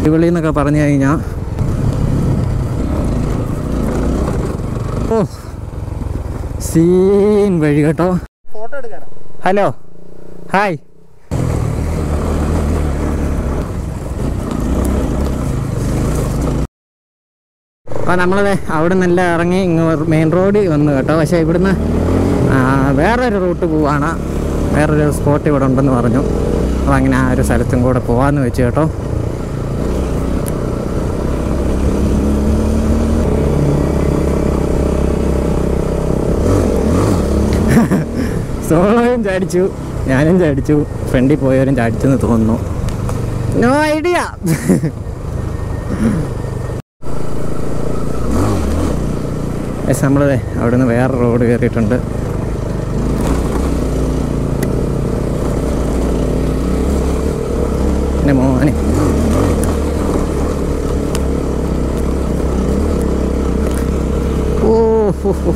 അടിപൊളി എന്നൊക്കെ പറഞ്ഞു കഴിഞ്ഞാൽ ഓ സീൻ വഴി കേട്ടോ ഫോട്ടോ എടുക്കാനാ ഹലോ ഹായ് അപ്പോൾ നമ്മളത് അവിടെ നിന്നെല്ലാം ഇറങ്ങി ഇങ്ങ് മെയിൻ റോഡിൽ വന്നു കേട്ടോ പക്ഷേ ഇവിടുന്ന് ആ, വേറൊരു റൂട്ട് പോവാണ് വേറൊരു സ്പോട്ട് ഇവിടെ ഉണ്ടെന്ന് പറഞ്ഞു അപ്പോൾ അങ്ങനെ ആ ഒരു സ്ഥലത്തും കൂടെ പോവാന്ന് വെച്ചു കേട്ടോ സോളോയും ചാടിച്ചു ഞാനും ചാടിച്ചു ഫ്രണ്ടിൽ പോയവരും ചാടിച്ചെന്ന് തോന്നുന്നു നോ ഐഡിയ നമ്മൾ അവിടെ നിന്ന് വേറെ റോഡ് കയറിയിട്ടുണ്ട് എൻ്റെ മോനെ ഓ ഹോ, ഹോ.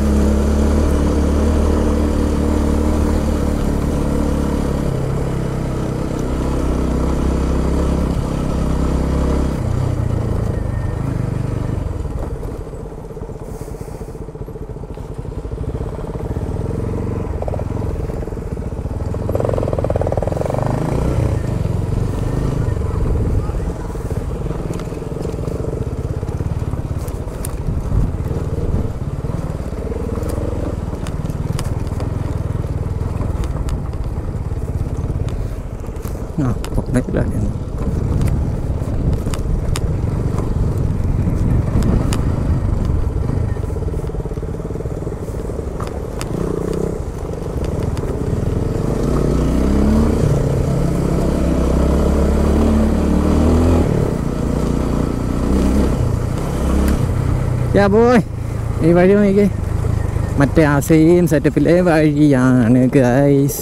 ആ പൊക്കത്തിലായിരുന്നു യാ ബോയ് ഈ വഴി നോക്കിക്കേ മറ്റേ ആ സെയിം സെറ്റപ്പിലെ വഴിയാണ് ഗൈസ്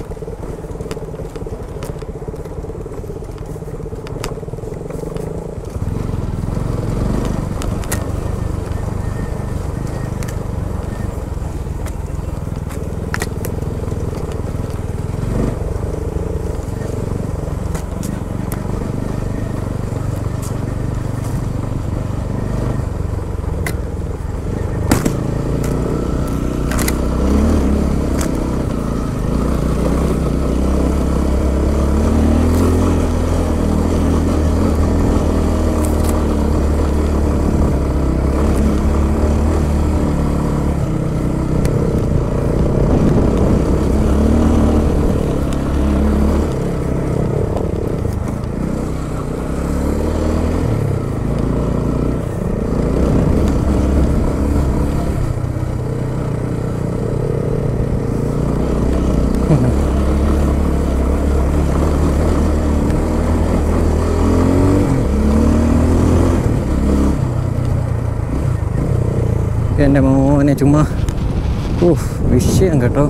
എൻ്റെ മോനെ ചുമ്മാ ഓ വിഷയം കേട്ടോ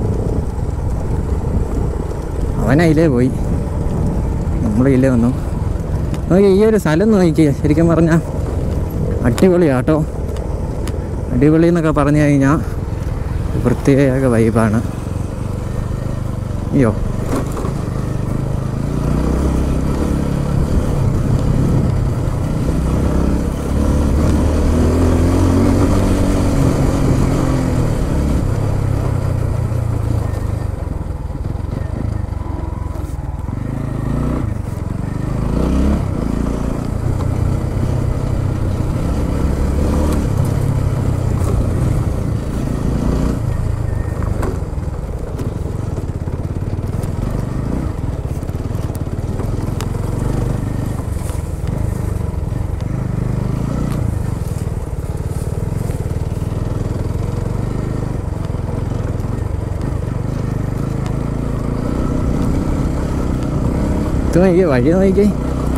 അവനയിലേ പോയി നമ്മളില്ലേ വന്നു നോക്കി ഈ ഒരു സ്ഥലം നോക്കിയേ ശരിക്കും പറഞ്ഞാൽ അടിപൊളിയാട്ടോ അടിപൊളി എന്നൊക്കെ പറഞ്ഞു കഴിഞ്ഞാൽ പ്രത്യേക വൈബാണ് അയ്യോ ഇത് നോക്കിയേ വഴി നോക്കിയേ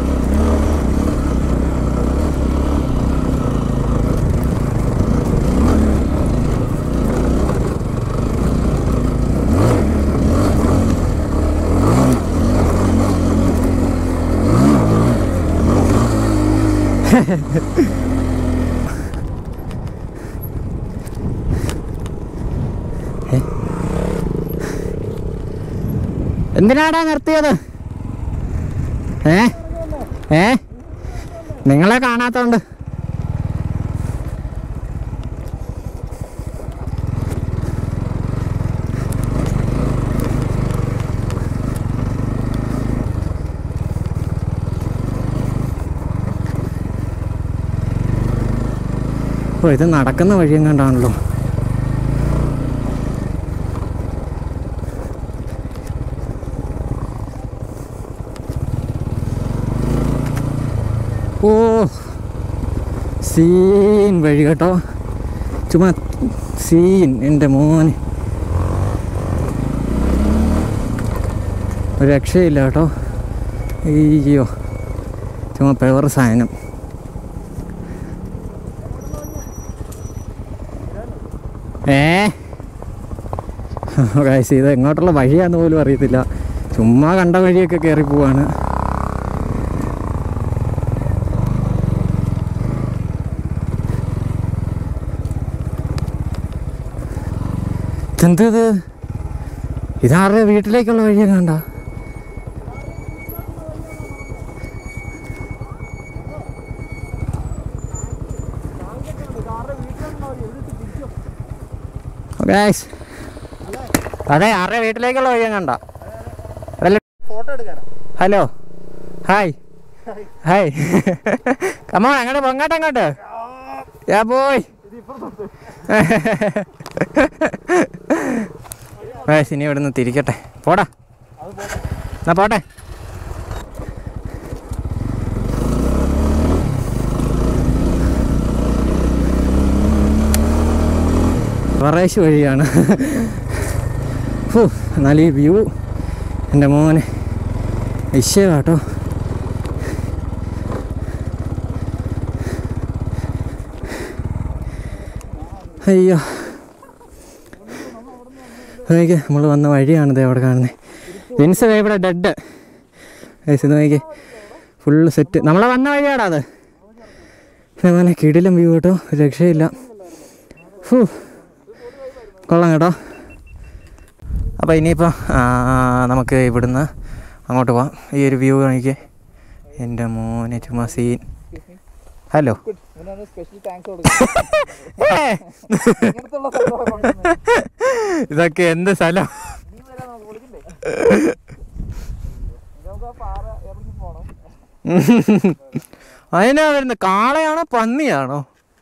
ഏ? എന്തിനാടാ നിർത്തിയത് ഏ ഏ നിങ്ങളെ കാണാത്തോണ്ട് ഓ ഇത് നടക്കുന്ന വഴിയും കണ്ടാണല്ലോ ഓ സീൻ വഴി കേട്ടോ ചുമ്മാ സീൻ എൻ്റെ മോന് ഒരു രക്ഷയില്ല കേട്ടോ അയ്യോ ചുമ്മാ പെവർ സാധനം ഏ ഗൈസ് ഇത് എങ്ങോട്ടുള്ള വഴിയാന്ന് പോലും അറിയത്തില്ല ചുമ്മാ കണ്ട വഴിയൊക്കെ കയറി പോവാണ് ഇതെന്തത് ഇതാരുടെ വീട്ടിലേക്കുള്ള വഴിയൊക്കെ കണ്ട ഗൈസ് അതെ ആരുടെ വീട്ടിലേക്കുള്ള വഴിയും കണ്ട ഫോട്ടോ എടുക്കാനാ ഹലോ ഹായ് ഹായ് കമോ അങ്ങോട്ട് പൊങ്ങോട്ട് അങ്ങോട്ട് യാ പോയി ഗൈസ് ഇനി ഇവിടുന്ന് തിരിക്കട്ടെ പോടാ എന്നാ പോട്ടെ പറേശ് വഴിയാണ് ഹൂ എന്നാൽ ഈ വ്യൂ എൻ്റെ മോനെ വിഷയമാട്ടോ അയ്യോ നോക്കിയേ നമ്മൾ വന്ന വഴിയാണിത് അവിടെ കാണുന്നത് വിൻസ് ദേ ഇവിടെ ഡെഡ് ഇത് നോക്കിയേ ഫുള്ള് സെറ്റ് നമ്മളെ വന്ന വഴിയാടാ അത് ഇതേപോലെ കിടിലം വ്യൂ കേട്ടോ ഒരു രക്ഷയില്ല ഫൂ കൊള്ളാം കേട്ടോ അപ്പോൾ ഇനിയിപ്പോൾ നമുക്ക് ഇവിടുന്ന് അങ്ങോട്ട് പോവാം ഈ ഒരു വ്യൂ കാണിക്കേ എൻ്റെ മോനെ ചുമ്മാ സീൻ ഹലോ സ്പെഷ്യൽ താങ്ക്സ് കൊടുക്കും ഇങ്ങനത്തുള്ള സ്ഥലങ്ങളൊക്കെ കൊണ്ടുവന്ന് ഇതൊക്കെ എന്ത് സ്ഥലം നീ വരാൻ നമുക്ക് വിളിക്കണ്ടേ നമുക്ക് ആ പാറ ഇറങ്ങി പോണം അതിനാ വരുന്നത് കാളയാണോ പന്നിയാണോ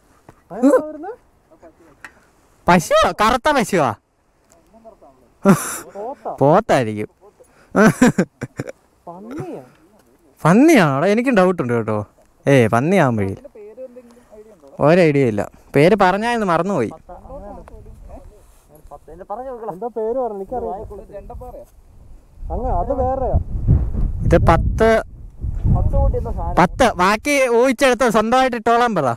പശുവാ കറുത്ത പശുവാ പോത്തായിരിക്കും പന്നിയാ പന്നിയാണോ എനിക്കും ഡൗട്ട് ഉണ്ട് കേട്ടോ ഏ പന്നിയാവാൻ വഴിയില്ല പേര് എന്തെങ്കിലും ഐഡിയ ഉണ്ടോ ഒരു ഐഡിയ ഇല്ല പേര് പറഞ്ഞാൽ മറന്നുപോയി എന്താ പേര് പറഞ്ഞു എനിക്കറിയാം രണ്ടപ്പാറയാ അങ്ങ് അത് വേറെയാ ഇത് പത്ത് പത്ത് കൂട്ടി എന്താ സാധനം പത്ത് ബാക്കി ഊഹിച്ചെടുത്ത് സ്വന്തമായിട്ട് ഇട്ടോളാൻ പറ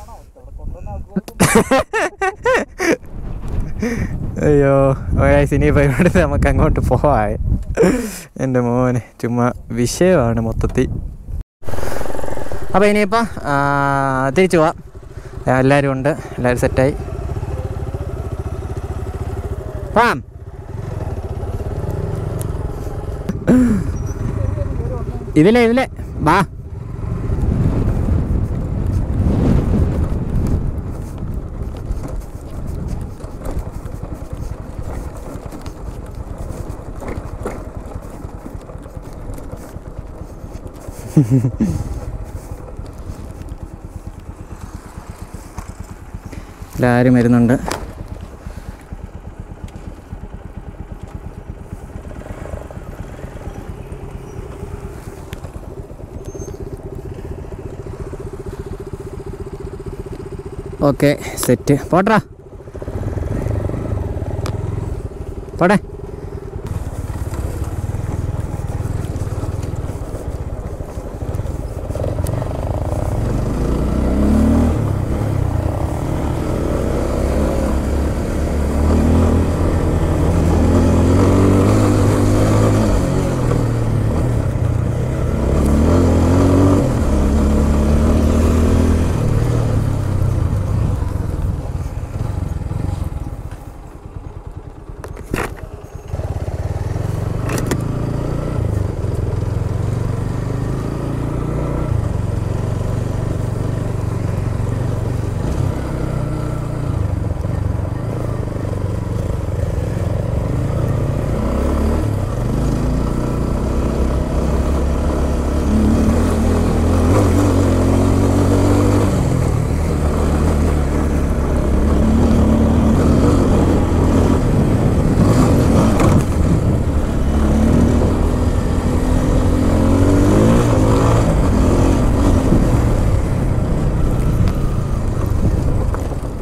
അയ്യോ guys, ഇനിയിപ്പോൾ ഇവിടുന്ന് നമുക്ക് അങ്ങോട്ട് പോവാം എൻ്റെ മോനെ ചുമ്മാ വിഷയമാണ് മൊത്തത്തിൽ അപ്പോൾ ഇനിയിപ്പോൾ തിരിച്ചു പോവാം എല്ലാവരും ഉണ്ട് എല്ലാവരും സെറ്റായി പോവാം ഇതിലെ ഇതിലെ വാ എല്ലാവരും വരുന്നുണ്ട് ഓക്കെ സെറ്റ് പോട്രാ പോട്ടെ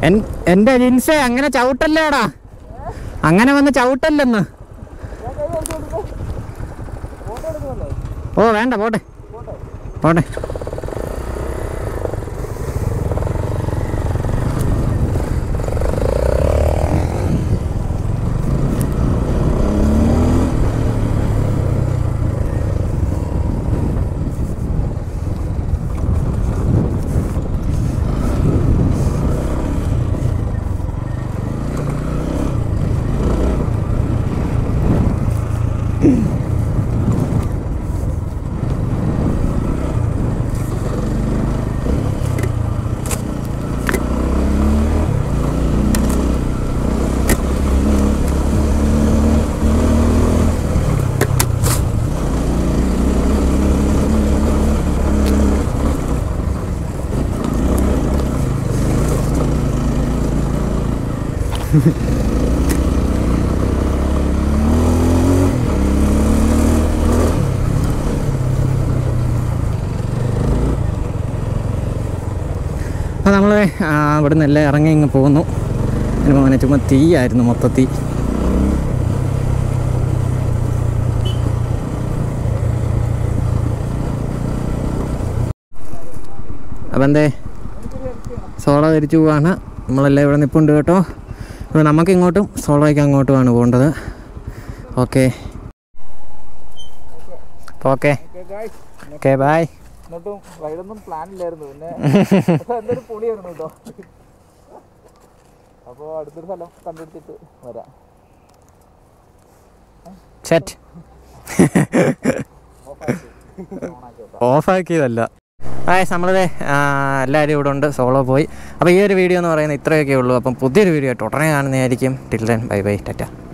എൻ എൻ്റെ ജിൻസേ അങ്ങനെ ചവിട്ടല്ലേടാ അങ്ങനെ വന്ന് ചവിട്ടല്ലെന്ന് ഓ വേണ്ട പോട്ടെ പോട്ടെ അപ്പോൾ നമ്മൾ ഇവിടെ നിന്ന് എല്ലാം ഇറങ്ങി ഇങ്ങ് പോന്നു എൻ്റെ മോനെ ചുമ്മാ തീയായിരുന്നു മൊത്തത്തിൽ അപ്പം എന്തേ സോളോ തിരിച്ചു പോവാണ് നമ്മളെല്ലാം ഇവിടെ നിൽപ്പുണ്ട് കേട്ടോ അപ്പോൾ നമുക്ക് ഇങ്ങോട്ടും സോളോയ്ക്ക് അങ്ങോട്ടുമാണ് പോകേണ്ടത് ഓക്കെ ഓക്കെ ഓക്കെ ബായ് എന്നിട്ടും റൈഡൊന്നും പ്ലാൻ ഇല്ലായിരുന്നു പിന്നെ എന്തൊരു പൊളിയായിരുന്നു കേട്ടോ അപ്പോൾ അടുത്തൊരു സ്ഥലം കണ്ടുപിടിച്ചിട്ട് വരാം സെറ്റ് ഓഫാക്കിയതല്ല ആയ് നമ്മളിത് എല്ലാവരും ഇവിടെ ഉണ്ട് സോളോ പോയി അപ്പോൾ ഈ ഒരു വീഡിയോ എന്ന് പറയുന്നത് ഇത്രയൊക്കെ ഉള്ളൂ അപ്പം പുതിയൊരു വീഡിയോ ആയിട്ട് ഉടനെ കാണുന്നതായിരിക്കും till then bye bye Tata